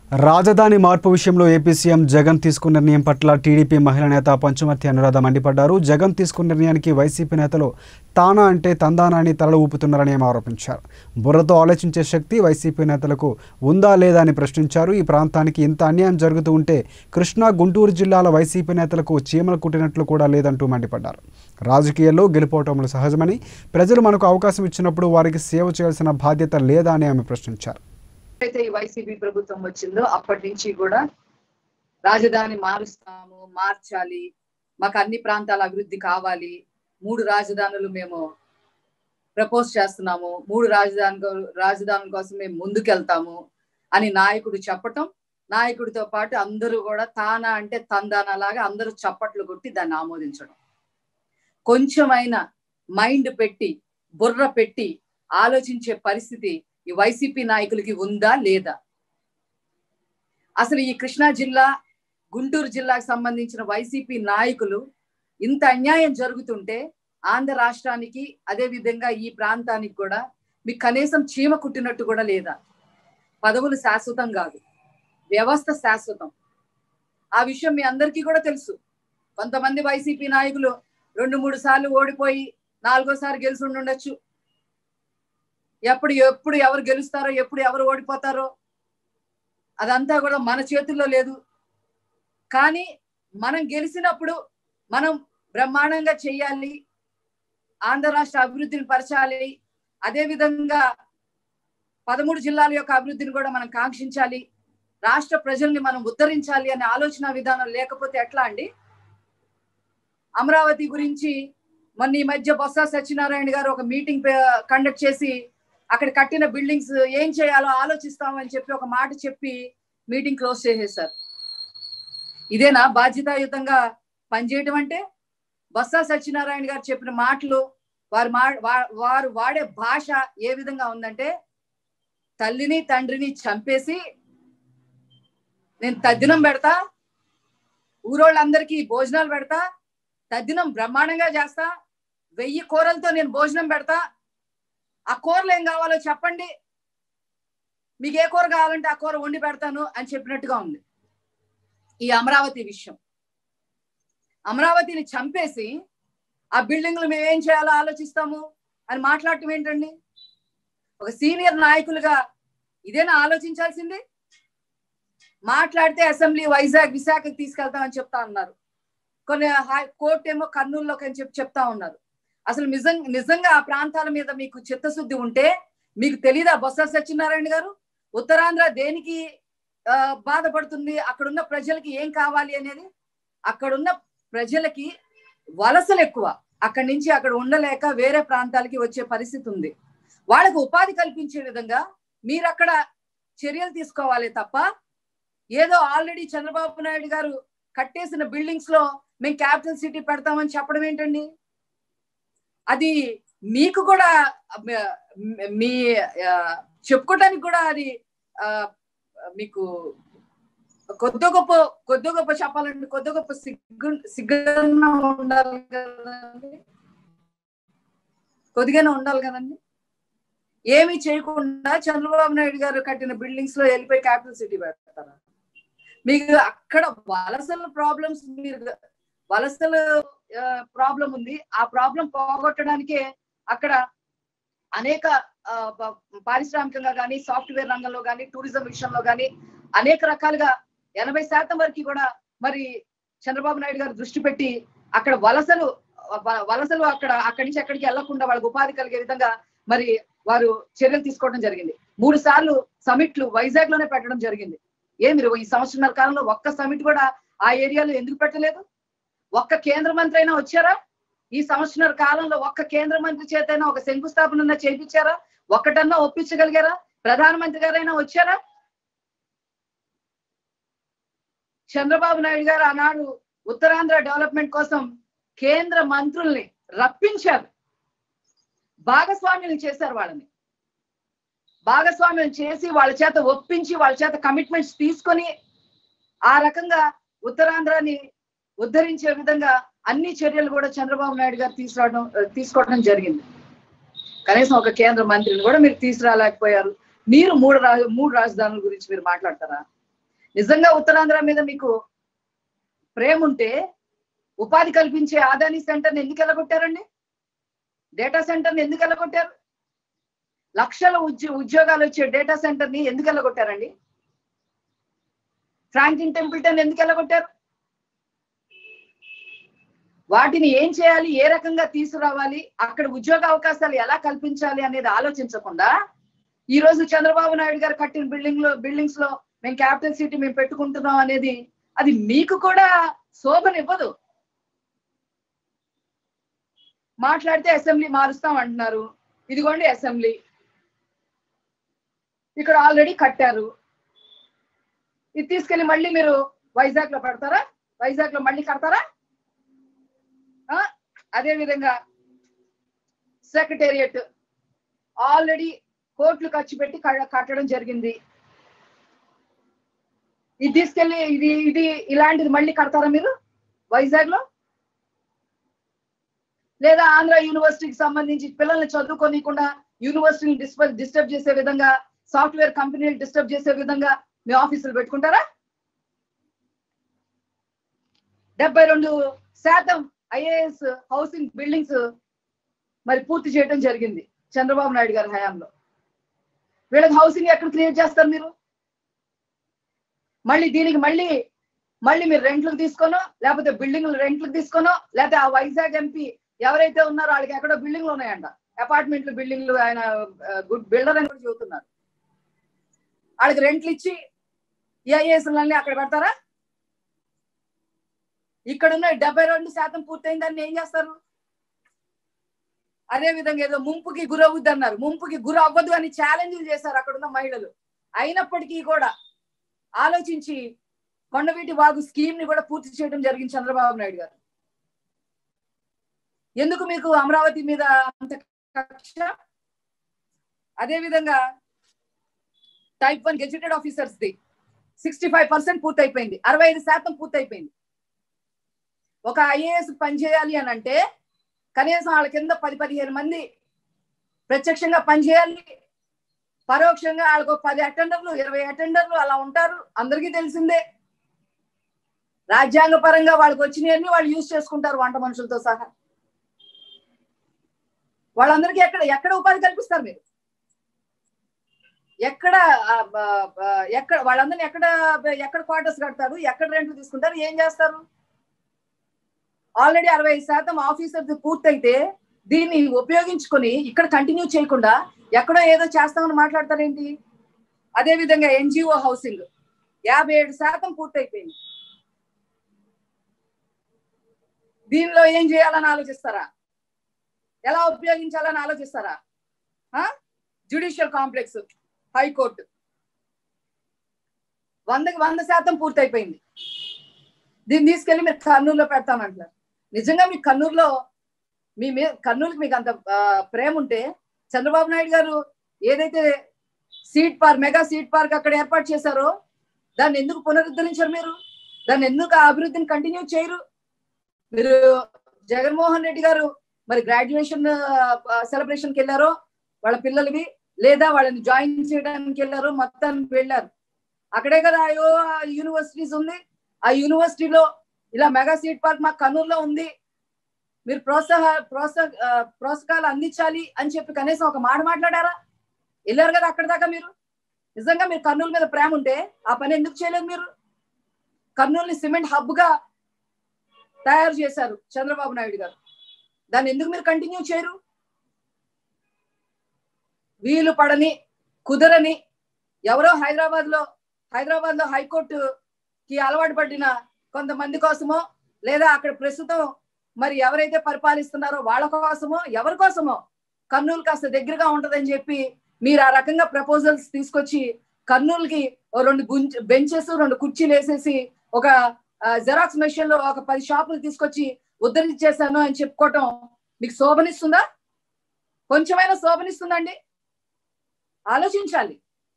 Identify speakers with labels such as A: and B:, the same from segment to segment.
A: రాజధాని మార్పు విషయంలో ఏపీ సీఎం జగన్ తీసుకున్న నిర్ణయం పట్ల టీడీపీ మహిళా నేత పంచుమర్తి అనురాధ మండిపడ్డారు జగన్ తీసుకున్న నిర్ణయానికి వైసీపీ నేతలు తానా అంటే తందానా అని తలలు ఊపుతున్నారని ఆమె ఆరోపించారు బుర్రతో ఆలోచించే శక్తి వైసీపీ నేతలకు ఉందా లేదా అని ప్రశ్నించారు ఈ ప్రాంతానికి ఇంత అన్యాయం జరుగుతూ ఉంటే కృష్ణా గుంటూరు జిల్లాల వైసీపీ నేతలకు చీమలు కుట్టినట్లు కూడా లేదంటూ మండిపడ్డారు రాజకీయాల్లో గెలుపోవటములు సహజమని ప్రజలు మనకు అవకాశం ఇచ్చినప్పుడు వారికి సేవ చేయాల్సిన బాధ్యత లేదా అని ఆమె ప్రశ్నించారు
B: అయితే ఈ వైసీపీ ప్రభుత్వం వచ్చిందో అప్పటి నుంచి కూడా రాజధాని మారుస్తాము మార్చాలి మాకు అన్ని ప్రాంతాల అభివృద్ధి కావాలి మూడు రాజధానులు మేము ప్రపోజ్ చేస్తున్నాము మూడు రాజధాని రాజధానుల కోసం మేము ముందుకెళ్తాము అని నాయకుడు చెప్పటం నాయకుడితో పాటు అందరూ కూడా తానా అంటే తందానా లాగా అందరూ చప్పట్లు కొట్టి దాన్ని ఆమోదించడం కొంచెమైనా మైండ్ పెట్టి బుర్ర పెట్టి ఆలోచించే పరిస్థితి ఈ వైసీపీ నాయకులకి ఉందా లేదా అసలు ఈ కృష్ణా జిల్లా గుంటూరు జిల్లాకు సంబంధించిన వైసీపీ నాయకులు ఇంత అన్యాయం జరుగుతుంటే ఆంధ్ర రాష్ట్రానికి అదే విధంగా ఈ ప్రాంతానికి కూడా మీకు కనీసం చీమ కుట్టినట్టు కూడా లేదా పదవులు శాశ్వతం కాదు వ్యవస్థ శాశ్వతం ఆ విషయం మీ అందరికీ కూడా తెలుసు కొంతమంది వైసీపీ నాయకులు రెండు మూడు సార్లు ఓడిపోయి నాలుగోసారి గెలిచి ఉండొచ్చు ఎప్పుడు ఎప్పుడు ఎవరు గెలుస్తారో ఎప్పుడు ఎవరు ఓడిపోతారో అదంతా కూడా మన చేతుల్లో లేదు కానీ మనం గెలిచినప్పుడు మనం బ్రహ్మాండంగా చెయ్యాలి ఆంధ్ర రాష్ట్ర అభివృద్ధిని పరచాలి అదే విధంగా పదమూడు జిల్లాల యొక్క అభివృద్ధిని కూడా మనం కాంక్షించాలి రాష్ట్ర ప్రజల్ని మనం ఉద్ధరించాలి అనే ఆలోచన విధానం లేకపోతే ఎట్లా అండి అమరావతి గురించి మొన్న ఈ మధ్య బొత్స సత్యనారాయణ గారు ఒక మీటింగ్ కండక్ట్ చేసి అక్కడ కట్టిన బిల్డింగ్స్ ఏం చేయాలో ఆలోచిస్తామని చెప్పి ఒక మాట చెప్పి మీటింగ్ క్లోజ్ చేసేసారు ఇదేనా బాధ్యతాయుతంగా పనిచేయటం అంటే బొత్స సత్యనారాయణ గారు చెప్పిన మాటలు వారు మా వారు వాడే భాష ఏ విధంగా ఉందంటే తల్లిని తండ్రిని చంపేసి నేను తద్దినం పెడతా ఊరోళ్ళందరికీ భోజనాలు పెడతా తద్దినం బ్రహ్మాండంగా చేస్తా వెయ్యి కూరలతో నేను భోజనం పెడతా ఆ కూరలు ఏం కావాలో చెప్పండి మీకు ఏ కూర కావాలంటే ఆ కూర వండి పెడతాను అని చెప్పినట్టుగా ఉంది ఈ అమరావతి విషయం అమరావతిని చంపేసి ఆ బిల్డింగ్లు మేము ఏం చేయాలో ఆలోచిస్తాము అని మాట్లాడటం ఏంటండి ఒక సీనియర్ నాయకులుగా ఇదేనా ఆలోచించాల్సింది మాట్లాడితే అసెంబ్లీ వైజాగ్ విశాఖకి తీసుకెళ్తామని చెప్తా ఉన్నారు కొన్ని కోర్టు ఏమో కర్నూలులోకి అని చెప్పి చెప్తా ఉన్నారు అసలు నిజం నిజంగా ఆ ప్రాంతాల మీద మీకు చిత్తశుద్ధి ఉంటే మీకు తెలీదా బొత్స సత్యనారాయణ గారు ఉత్తరాంధ్ర దేనికి బాధపడుతుంది అక్కడున్న ప్రజలకి ఏం కావాలి అనేది అక్కడున్న ప్రజలకి వలసలు ఎక్కువ అక్కడి నుంచి అక్కడ ఉండలేక వేరే ప్రాంతాలకి వచ్చే పరిస్థితి ఉంది వాళ్ళకు ఉపాధి కల్పించే విధంగా మీరు అక్కడ చర్యలు తీసుకోవాలి తప్ప ఏదో ఆల్రెడీ చంద్రబాబు నాయుడు గారు కట్టేసిన బిల్డింగ్స్ లో మేము క్యాపిటల్ సిటీ పెడతామని చెప్పడం ఏంటండి అది మీకు కూడా మీ చెప్పుకోవటానికి కూడా అది మీకు కొద్ది గొప్ప కొద్ది గొప్ప చెప్పాలంటే కొద్ది గొప్ప సిగ్గు సిగ్గుగా ఉండాలి కదండి కొద్దిగానే ఉండాలి కదండి ఏమి చేయకుండా చంద్రబాబు నాయుడు గారు కట్టిన బిల్డింగ్స్ లో వెళ్ళిపోయి క్యాపిటల్ సిటీ పెడతారా మీకు అక్కడ వలసల ప్రాబ్లమ్స్ మీరు వలసల ప్రాబ్లం ఉంది ఆ ప్రాబ్లం పోగొట్టడానికే అక్కడ అనేక పారిశ్రామికంగా కానీ సాఫ్ట్వేర్ రంగంలో కానీ టూరిజం విషయంలో కానీ అనేక రకాలుగా ఎనభై శాతం వరకు కూడా మరి చంద్రబాబు నాయుడు గారు దృష్టి పెట్టి అక్కడ వలసలు వలసలు అక్కడ అక్కడి నుంచి ఎక్కడికి వెళ్లకుండా వాళ్ళకి ఉపాధి కలిగే విధంగా మరి వారు చర్యలు తీసుకోవడం జరిగింది మూడు సార్లు సమిట్లు వైజాగ్ లోనే పెట్టడం జరిగింది ఏ మీరు ఈ సంవత్సరాల కాలంలో ఒక్క సమిట్ కూడా ఆ ఏరియాలో ఎందుకు పెట్టలేదు ఒక్క కేంద్ర మంత్రి అయినా వచ్చారా ఈ సంవత్సరాల కాలంలో ఒక్క కేంద్ర మంత్రి చేతైనా ఒక శంకుస్థాపన చేయించారా ఒక్కటన్నా ఒప్పించగలిగారా ప్రధానమంత్రి గారైనా వచ్చారా చంద్రబాబు నాయుడు గారు ఆనాడు ఉత్తరాంధ్ర డెవలప్మెంట్ కోసం కేంద్ర మంత్రుల్ని రప్పించారు భాగస్వామ్యం చేశారు వాళ్ళని భాగస్వామ్యం చేసి వాళ్ళ చేత ఒప్పించి వాళ్ళ చేత కమిట్మెంట్స్ తీసుకొని ఆ రకంగా ఉత్తరాంధ్రాని ఉద్ధరించే విధంగా అన్ని చర్యలు కూడా చంద్రబాబు నాయుడు గారు తీసుకురావడం తీసుకోవడం జరిగింది కనీసం ఒక కేంద్ర మంత్రిని కూడా మీరు తీసుకురాలేకపోయారు మీరు మూడు రా మూడు రాజధానుల గురించి మీరు మాట్లాడతారా నిజంగా ఉత్తరాంధ్ర మీద మీకు ప్రేమ ఉంటే ఉపాధి కల్పించే ఆదాని సెంటర్ని ఎందుకు ఎలగొట్టారండి డేటా సెంటర్ని ఎందుకు ఎలగొట్టారు లక్షల ఉద్యో ఉద్యోగాలు వచ్చే డేటా సెంటర్ని ఎందుకు ఎలగొట్టారండి ఫ్రాంక్లిన్ టెంపుల్టన్ ఎందుకు ఎలగొట్టారు వాటిని ఏం చేయాలి ఏ రకంగా తీసుకురావాలి అక్కడ ఉద్యోగ అవకాశాలు ఎలా కల్పించాలి అనేది ఆలోచించకుండా ఈ రోజు చంద్రబాబు నాయుడు గారు కట్టిన బిల్డింగ్ లో బిల్డింగ్స్ లో మేము క్యాపిటల్ సిటీ మేము పెట్టుకుంటున్నాం అనేది అది మీకు కూడా శోభనివ్వదు మాట్లాడితే అసెంబ్లీ మారుస్తాం అంటున్నారు ఇదిగోండి అసెంబ్లీ ఇక్కడ ఆల్రెడీ కట్టారు ఇది తీసుకెళ్లి మళ్ళీ మీరు వైజాగ్ లో పెడతారా వైజాగ్ లో మళ్ళీ కడతారా ఆ? అదే విధంగా సెక్రటేరియట్ ఆల్రెడీ కోట్లు ఖర్చు పెట్టి క- కట్టడం జరిగింది ఇది తీసుకెళ్లి ఇది ఇది ఇలాంటిది మళ్ళీ కడతారా మీరు వైజాగ్ లో లేదా ఆంధ్ర యూనివర్సిటీకి సంబంధించి పిల్లల్ని చదువుకోనికుండా యూనివర్సిటీని డిస్టర్బ్ డిస్టర్బ్ చేసే విధంగా సాఫ్ట్వేర్ కంపెనీలు డిస్టర్బ్ చేసే విధంగా మీ ఆఫీసులు పెట్టుకుంటారా డెబ్బై రెండు శాతం ఐఏఎస్ హౌసింగ్ బిల్డింగ్స్ మరి పూర్తి చేయడం జరిగింది చంద్రబాబు నాయుడు గారి హయాంలో వీళ్ళకి హౌసింగ్ ఎక్కడ క్రియేట్ చేస్తారు మీరు మళ్ళీ దీనికి మళ్ళీ మళ్ళీ మీరు రెంట్లకు తీసుకోనో లేకపోతే బిల్డింగ్లు రెంట్లకు తీసుకోనో లేకపోతే ఆ వైజాగ్ ఎంపీ ఎవరైతే ఉన్నారో వాళ్ళకి ఎక్కడో బిల్డింగ్లు ఉన్నాయంట అపార్ట్మెంట్లు బిల్డింగ్లు ఆయన గుడ్ బిల్డర్ అని కూడా చెబుతున్నారు వాళ్ళకి రెంట్లు ఇచ్చి ఈ ఐఏఎస్లన్నీ అక్కడ పెడతారా ఇక్కడ ఉన్న డెబ్బై రెండు శాతం పూర్తయిందని ఏం చేస్తారు అదే విధంగా ఏదో ముంపుకి గురవుద్ది అన్నారు ముంపుకి గురి అవ్వదు అని ఛాలెంజ్ చేశారు అక్కడ ఉన్న మహిళలు అయినప్పటికీ కూడా ఆలోచించి కొండవీటి వాగు స్కీమ్ ని కూడా పూర్తి చేయడం జరిగింది చంద్రబాబు నాయుడు గారు ఎందుకు మీకు అమరావతి మీద అంత కక్ష అదే విధంగా type one gazetted officers the sixty five percent పూర్తయిపోయింది అరవై ఐదు శాతం పూర్తయిపోయింది ఒక ఐఏఎస్ పనిచేయాలి అని అంటే కనీసం వాళ్ళ కింద పది పదిహేను మంది ప్రత్యక్షంగా పనిచేయాలి పరోక్షంగా వాళ్ళకు ఒక పది అటెండర్లు ఇరవై అటెండర్లు అలా ఉంటారు అందరికీ తెలిసిందే రాజ్యాంగ పరంగా వాళ్ళకి వచ్చినవన్నీ వాళ్ళు యూజ్ చేసుకుంటారు వంట మనుషులతో సహా వాళ్ళందరికీ ఎక్కడ ఎక్కడ ఉపాధి కల్పిస్తారు మీరు ఎక్కడ ఆ, బ, బ, ఎక్కడ వాళ్ళందరినీ ఎక్కడ ఎక్కడ క్వార్టర్స్ కడతారు ఎక్కడ రెంట్లు తీసుకుంటారు ఏం చేస్తారు ఆల్రెడీ అరవై శాతం ఆఫీసర్ పూర్తయితే దీన్ని ఉపయోగించుకొని ఇక్కడ కంటిన్యూ చేయకుండా ఎక్కడో ఏదో చేస్తామని మాట్లాడతారేంటి అదే విధంగా ఎన్జిఓ హౌసింగ్ యాభై ఏడు శాతం పూర్తయిపోయింది దీనిలో ఏం చేయాలని ఆలోచిస్తారా ఎలా ఉపయోగించాలని ఆలోచిస్తారా జ్యుడిషియల్ కాంప్లెక్స్ హైకోర్టు వందకి వంద శాతం పూర్తయిపోయింది దీన్ని తీసుకెళ్లి మీరు కర్నూలులో పెడతామంటున్నారు నిజంగా మీ కర్నూలులో మీ మీద కర్నూలుకి మీకు అంత ఆ, ప్రేమ ఉంటే చంద్రబాబు నాయుడు గారు ఏదైతే seat park mega seat park అక్కడ ఏర్పాటు చేశారో దాన్ని ఎందుకు పునరుద్ధరించారు మీరు దాన్ని ఎందుకు ఆ అభివృద్ధిని కంటిన్యూ చేయరు మీరు జగన్మోహన్ రెడ్డి గారు మరి గ్రాడ్యుయేషన్ సెలబ్రేషన్ కి వెళ్ళారో వాళ్ళ పిల్లలవి లేదా వాళ్ళని జాయిన్ చేయడానికి వెళ్ళారు మొత్తానికి వెళ్ళారు అక్కడే కదా అయ్యో యూనివర్సిటీస్ ఉంది ఆ యూనివర్సిటీలో ఇలా మెగా సీట్ పార్క్ మా కర్నూలులో ఉంది మీరు ప్రోత్సాహ ప్రోత్సాహ ఆ, ప్రోత్సాహాలు అందించాలి అని చెప్పి కనీసం ఒక మాట మాట్లాడారా వెళ్ళారు కదా అక్కడ దాకా మీరు నిజంగా మీరు కర్నూలు మీద ప్రేమ ఉంటే ఆ పని ఎందుకు చేయలేదు మీరు కర్నూలుని సిమెంట్ హబ్ గా తయారు చేశారు చంద్రబాబు నాయుడు గారు దాన్ని ఎందుకు మీరు కంటిన్యూ చేయరు వీలు పడని కుదరని ఎవరో హైదరాబాద్ లో హైదరాబాద్ లో హైకోర్టు కి అలవాటు పడిన కొంతమంది కోసమో లేదా అక్కడ ప్రస్తుతం మరి ఎవరైతే పరిపాలిస్తున్నారో వాళ్ళ కోసమో ఎవరి కోసమో కర్నూలు కాస్త దగ్గరగా ఉంటదని చెప్పి మీరు ఆ రకంగా ప్రపోజల్స్ తీసుకొచ్చి కర్నూలుకి ఓ రెండు బెంచెస్ రెండు కుర్చీలు వేసేసి ఒక జెరాక్స్ మెషిన్ లో ఒక పది షాపులు తీసుకొచ్చి ఉద్ధరించేశాను అని చెప్పుకోవటం మీకు శోభనిస్తుందా కొంచెమైనా శోభనిస్తుందండి ఆలోచించాలి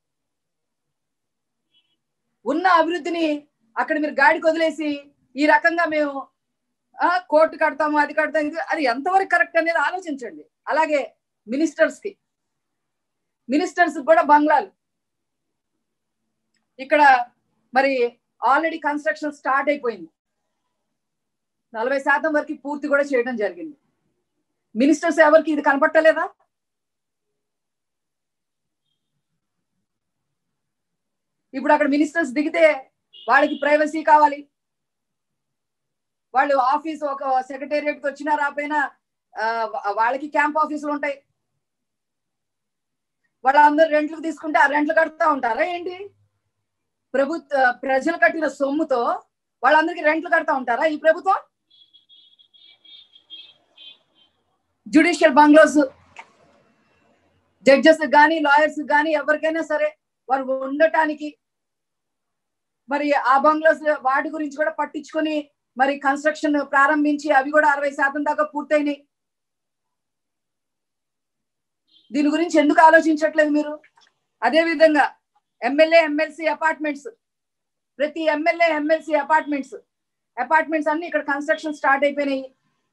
B: ఉన్న అభివృద్ధిని అక్కడ మీరు గాడికి వదిలేసి ఈ రకంగా మేము ఆ కోర్టు కడతాము అది కడతాము ఇది అది ఎంతవరకు కరెక్ట్ అనేది ఆలోచించండి అలాగే మినిస్టర్స్ కి మినిస్టర్స్ కూడా బంగ్లాలు ఇక్కడ మరి ఆల్రెడీ కన్స్ట్రక్షన్ స్టార్ట్ అయిపోయింది నలభై శాతం వరకు పూర్తి కూడా చేయడం జరిగింది మినిస్టర్స్ ఎవరికి ఇది కనపట్టలేదా ఇప్పుడు అక్కడ మినిస్టర్స్ దిగితే వాళ్ళకి ప్రైవసీ కావాలి వాళ్ళు ఆఫీస్ ఒక సెక్రటేరియట్ కి వచ్చినా రాపోయినా ఆ, వాళ్ళకి క్యాంప్ ఆఫీసులు ఉంటాయి వాళ్ళందరూ రెంట్లకు తీసుకుంటే ఆ రెంట్లు కడుతూ ఉంటారా ఏంటి ప్రభుత్వ ప్రజలు కట్టిన సొమ్ముతో వాళ్ళందరికీ రెంట్లు కడతా ఉంటారా ఈ ప్రభుత్వం జుడిషియల్ బంగ్లోస్ జడ్జెస్ కానీ లాయర్స్ కానీ ఎవరికైనా సరే వారు ఉండటానికి మరి ఆ బంగ్లోస్ వాటి గురించి కూడా పట్టించుకొని మరి కన్స్ట్రక్షన్ ప్రారంభించి అవి కూడా అరవై శాతం దాకా పూర్తయినాయి దీని గురించి ఎందుకు ఆలోచించట్లేదు మీరు అదే విధంగా ఎమ్మెల్యే ఎమ్మెల్సీ అపార్ట్మెంట్స్ ప్రతి ఎమ్మెల్యే ఎమ్మెల్సీ అపార్ట్మెంట్స్ అపార్ట్మెంట్స్ అన్ని ఇక్కడ కన్స్ట్రక్షన్ స్టార్ట్ అయిపోయినాయి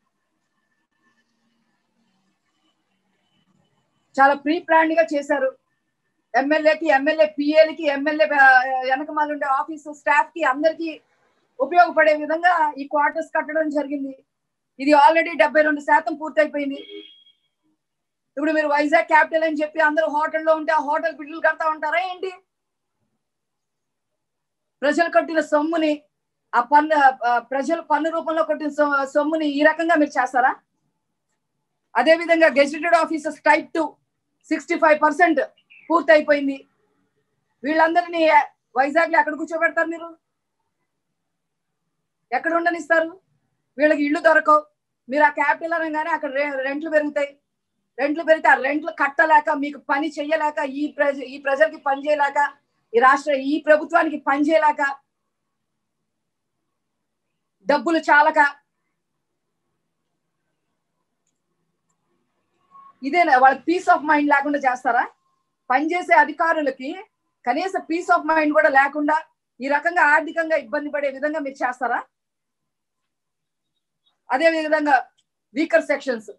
B: చాలా ప్రీ ప్లాన్డ్ గా చేశారు ఎమ్మెల్యేకి ఎమ్మెల్యే పిఏలకి ఎమ్మెల్యే వెనకమాల ఉండే ఆఫీస్ స్టాఫ్ కి అందరికి ఉపయోగపడే విధంగా ఈ క్వార్టర్స్ కట్టడం జరిగింది ఇది ఆల్రెడీ డెబ్బై రెండు శాతం పూర్తయిపోయింది ఇప్పుడు మీరు వైజాగ్ క్యాపిటల్ అని చెప్పి అందరూ హోటల్లో ఉంటే ఆ హోటల్ బిల్లులు కడతా ఉంటారా ఏంటి ప్రజలు కట్టిన సొమ్ముని ఆ పన్ను ఆ, ప్రజలు పన్ను రూపంలో కట్టిన సొ- సొమ్ముని ఈ రకంగా మీరు చేస్తారా అదే విధంగా gazetted officers type two sixty five percent పూర్తయిపోయింది వీళ్ళందరినీ వైజాగ్ లో ఎక్కడ కూర్చోబెడతారు మీరు ఎక్కడ ఉండనిస్తారు వీళ్ళకి ఇల్లు దొరకవు మీరు ఆ క్యాపిటల్ అనగానే అక్కడ రె- రెంట్లు పెరుగుతాయి రెంట్లు పెరిగితే ఆ రెంట్లు కట్టలేక మీకు పని చెయ్యలేక ఈ ప్రజ ఈ ప్రజలకి పని చేయలేక ఈ రాష్ట్ర ఈ ప్రభుత్వానికి పని చేయలేక డబ్బులు చాలక ఇదేనా వాళ్ళకి పీస్ ఆఫ్ మైండ్ లేకుండా చేస్తారా పనిచేసే అధికారులకి కనీస పీస్ ఆఫ్ మైండ్ కూడా లేకుండా ఈ రకంగా ఆర్థికంగా ఇబ్బంది పడే విధంగా మీరు చేస్తారా అదే విధంగా వీకర్ సెక్షన్స్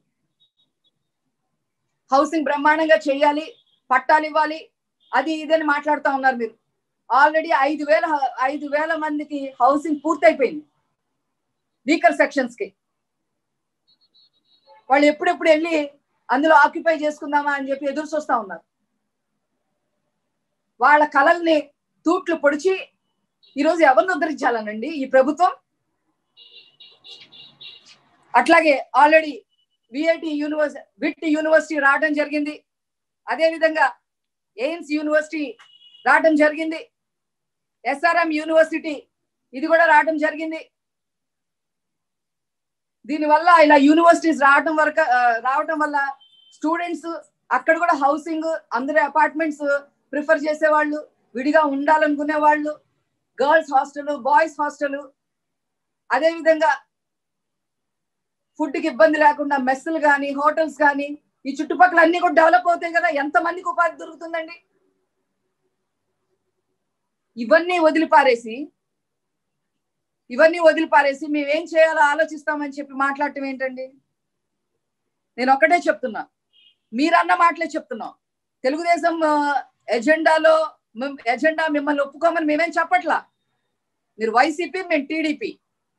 B: హౌసింగ్ బ్రహ్మాండంగా చేయాలి పట్టాలు ఇవ్వాలి అది ఇదని మాట్లాడుతూ ఉన్నారు మీరు ఆల్రెడీ ఐదు వేల ఐదు వేల మందికి హౌసింగ్ పూర్తయిపోయింది వీకర్ సెక్షన్స్ కి వాళ్ళు ఎప్పుడెప్పుడు వెళ్ళి అందులో ఆక్యుపై చేసుకుందామా అని చెప్పి ఎదురు చూస్తా ఉన్నారు వాళ్ళ కళల్ని తూట్లు పొడిచి ఈరోజు ఎవరిని ఉద్ధరించాలనండి ఈ ప్రభుత్వం అట్లాగే already VIT university VIT university రావడం జరిగింది అదే విధంగా ఎయిమ్స్ యూనివర్సిటీ రావడం జరిగింది ఎస్ఆర్ఎం యూనివర్సిటీ ఇది కూడా రావడం జరిగింది దీనివల్ల ఇలా యూనివర్సిటీస్ రావడం వరకు ఆ, రావడం వల్ల స్టూడెంట్స్ అక్కడ కూడా హౌసింగ్ అందరి అపార్ట్మెంట్స్ ప్రిఫర్ చేసేవాళ్ళు విడిగా ఉండాలనుకునే వాళ్ళు గర్ల్స్ హాస్టల్ బాయ్స్ హాస్టల్ అదే విధంగా ఫుడ్ కి ఇబ్బంది లేకుండా మెస్సులు కానీ హోటల్స్ కానీ ఈ చుట్టుపక్కల అన్ని కూడా డెవలప్ అవుతాయి కదా ఎంత మందికి ఉపాధి దొరుకుతుందండి ఇవన్నీ వదిలిపారేసి ఇవన్నీ వదిలిపారేసి మేమేం చేయాలో ఆలోచిస్తామని చెప్పి మాట్లాడటం ఏంటండి నేను ఒకటే చెప్తున్నా మీరన్న మాటలే చెప్తున్నాం తెలుగుదేశం ఆ, ఎజెండాలో మిమ్- ఎజెండా మిమ్మల్ని ఒప్పుకోమని మేమేం చెప్పట్లా మీరు వైసీపీ మేము టీడీపీ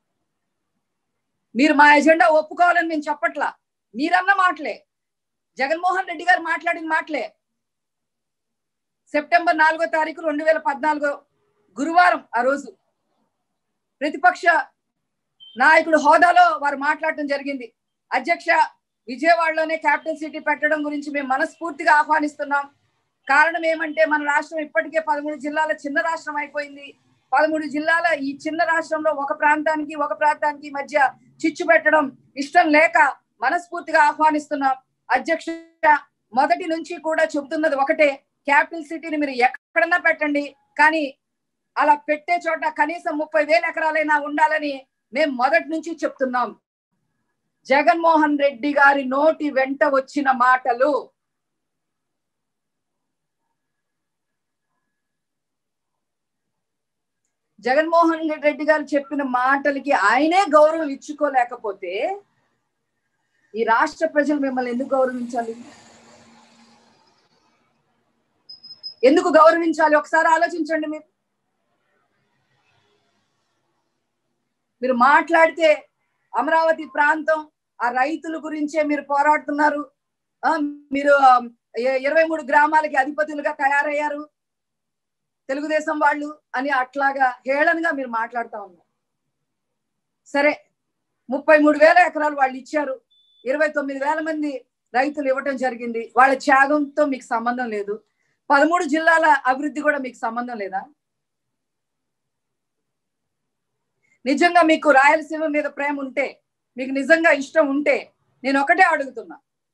B: మీరు మా ఎజెండా ఒప్పుకోవాలని మేము చెప్పట్లా మీరన్న మాటలే జగన్మోహన్ రెడ్డి గారు మాట్లాడిన మాటలే సెప్టెంబర్ నాలుగో తారీఖు రెండు వేల పద్నాలుగో గురువారం ఆ రోజు ప్రతిపక్ష నాయకుడు హోదాలో వారు మాట్లాడటం జరిగింది అధ్యక్ష విజయవాడలోనే క్యాపిటల్ సిటీ పెట్టడం గురించి మేము మనస్ఫూర్తిగా ఆహ్వానిస్తున్నాం కారణం ఏమంటే మన రాష్ట్రం ఇప్పటికే పదమూడు జిల్లాల చిన్న రాష్ట్రం అయిపోయింది పదమూడు జిల్లాల ఈ చిన్న రాష్ట్రంలో ఒక ప్రాంతానికి ఒక ప్రాంతానికి మధ్య చిచ్చు పెట్టడం ఇష్టం లేక మనస్ఫూర్తిగా ఆహ్వానిస్తున్నాం అధ్యక్ష మొదటి నుంచి కూడా చెబుతున్నది ఒకటే క్యాపిటల్ సిటీని మీరు ఎక్కడన్నా పెట్టండి కానీ అలా పెట్టే చోట కనీసం ముప్పై వేల ఎకరాలైనా ఉండాలని మేము మొదటి నుంచి చెప్తున్నాం జగన్మోహన్ రెడ్డి గారి నోటి వెంట వచ్చిన మాటలు జగన్మోహన్ రెడ్డి గారు చెప్పిన మాటలకి ఆయనే గౌరవం ఇచ్చుకోలేకపోతే ఈ రాష్ట్ర ప్రజలు మిమ్మల్ని ఎందుకు గౌరవించాలి ఎందుకు గౌరవించాలి ఒకసారి ఆలోచించండి మీరు మీరు మాట్లాడితే అమరావతి ప్రాంతం ఆ రైతుల గురించే మీరు పోరాడుతున్నారు ఆ, మీరు ఆ, ఇ- ఇరవై మూడు గ్రామాలకి అధిపతులుగా తయారయ్యారు తెలుగుదేశం వాళ్ళు అని అట్లాగా హేళనగా మీరు మాట్లాడుతా ఉన్నారు సరే ముప్పై మూడు వేల ఎకరాలు వాళ్ళు ఇచ్చారు ఇరవై తొమ్మిది వేల మంది రైతులు ఇవ్వటం జరిగింది వాళ్ళ త్యాగంతో మీకు సంబంధం లేదు పదమూడు జిల్లాల అభివృద్ధి కూడా మీకు సంబంధం లేదా నిజంగా మీకు రాయలసీమ మీద ప్రేమ ఉంటే మీకు నిజంగా ఇష్టం ఉంటే నేను ఒకటే అడుగుతున్నా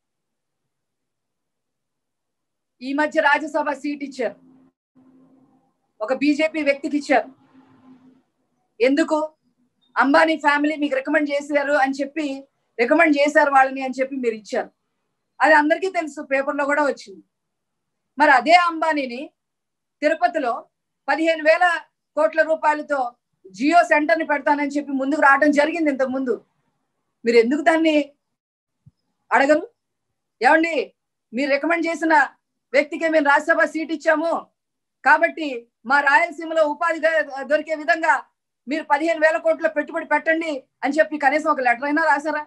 B: ఈ మధ్య రాజ్యసభ సీట్ ఇచ్చారు ఒక బీజేపీ వ్యక్తికి ఇచ్చారు ఎందుకు అంబానీ ఫ్యామిలీ మీకు రికమెండ్ చేశారు అని చెప్పి రికమెండ్ చేశారు వాళ్ళని అని చెప్పి మీరు ఇచ్చారు అది అందరికీ తెలుసు పేపర్లో కూడా వచ్చింది మరి అదే అంబానీని తిరుపతిలో పదిహేను వేల కోట్ల రూపాయలతో జియో సెంటర్ ని పెడతానని చెప్పి ముందుకు రావడం జరిగింది ఇంతకు ముందు మీరు ఎందుకు దాన్ని అడగరు ఏమండి మీరు రికమెండ్ చేసిన వ్యక్తికి మేము రాజ్యసభ సీట్ ఇచ్చాము కాబట్టి మా రాయలసీమలో ఉపాధి ద- దొరికే విధంగా మీరు పదిహేను వేల కోట్ల పెట్టుబడి పెట్టండి అని చెప్పి కనీసం ఒక లెటర్ అయినా రాసారా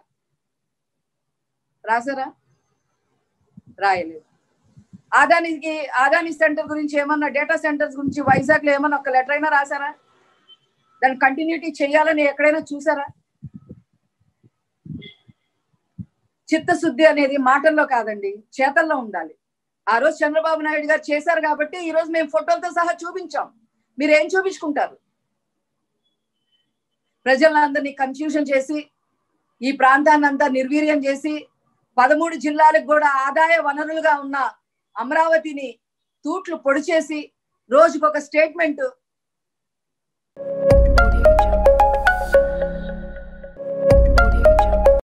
B: రాసారా రాయలేదు ఆదానికి ఆదాని సెంటర్ గురించి ఏమన్నా డేటా సెంటర్స్ గురించి వైజాగ్ లో ఏమన్నా ఒక లెటర్ అయినా రాసారా దాన్ని కంటిన్యూటీ చేయాలని ఎక్కడైనా చూసారా చిత్తశుద్ధి అనేది మాటల్లో కాదండి చేతల్లో ఉండాలి ఆ రోజు చంద్రబాబు నాయుడు గారు చేశారు కాబట్టి ఈ రోజు మేము ఫోటోలతో సహా చూపించాం మీరు ఏం చూపించుకుంటారు ప్రజలందరినీ కన్ఫ్యూజన్ చేసి ఈ ప్రాంతాన్ని అంతా నిర్వీర్యం చేసి పదమూడు జిల్లాలకు కూడా ఆదాయ వనరులుగా ఉన్న అమరావతిని తూట్లు పొడి చేసి రోజుకొక స్టేట్మెంట్